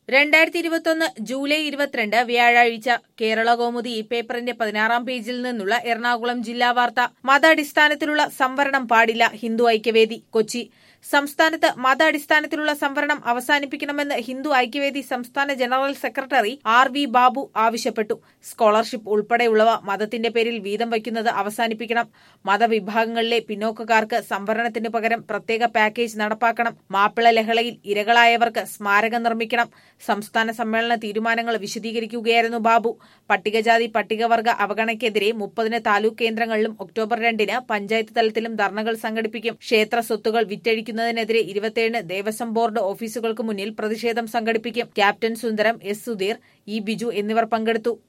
രണ്ടായിരത്തി ഇരുപത്തൊന്ന് ജൂലൈ ഇരുപത്തിരണ്ട് വ്യാഴാഴ്ച കേരള കൗമുദി ഈ പേപ്പറിന്റെ പതിനാറാം പേജിൽ നിന്നുള്ള എറണാകുളം ജില്ലാ വാർത്ത മത അടിസ്ഥാനത്തിലുള്ള സംവരണം പാടില്ല ഹിന്ദു ഐക്യവേദി കൊച്ചി സംസ്ഥാനത്ത് മത അടിസ്ഥാനത്തിലുള്ള സംവരണം അവസാനിപ്പിക്കണമെന്ന് ഹിന്ദു ഐക്യവേദി സംസ്ഥാന general secretary R V Babu ആവശ്യപ്പെട്ടു സ്കോളർഷിപ്പ് ഉൾപ്പെടെയുള്ളവ മതത്തിന്റെ പേരിൽ വീതം വയ്ക്കുന്നത് അവസാനിപ്പിക്കണം മതവിഭാഗങ്ങളിലെ പിന്നോക്കക്കാർക്ക് സംവരണത്തിന് പകരം പ്രത്യേക പാക്കേജ് നടപ്പാക്കണം മാപ്പിള ലഹളയിൽ ഇരകളായവർക്ക് സ്മാരകം നിർമ്മിക്കണം സംസ്ഥാന സമ്മേളന തീരുമാനങ്ങൾ വിശദീകരിക്കുകയായിരുന്നു ബാബു പട്ടികജാതി പട്ടികവർഗ അവഗണനയ്ക്കെതിരെ മുപ്പതിന് താലൂക്ക് കേന്ദ്രങ്ങളിലും ഒക്ടോബർ രണ്ടിന് പഞ്ചായത്ത് തലത്തിലും ധർണകൾ സംഘടിപ്പിക്കും ക്ഷേത്ര സ്വത്തുകൾ വിറ്റഴിക്കുന്നതിനെതിരെ ഇരുപത്തിയേഴിന് ദേവസ്വം ബോർഡ് ഓഫീസുകൾക്ക് മുന്നിൽ പ്രതിഷേധം സംഘടിപ്പിക്കും captain Sundaram S Sudheer E Biju എന്നിവർ പങ്കെടുത്തു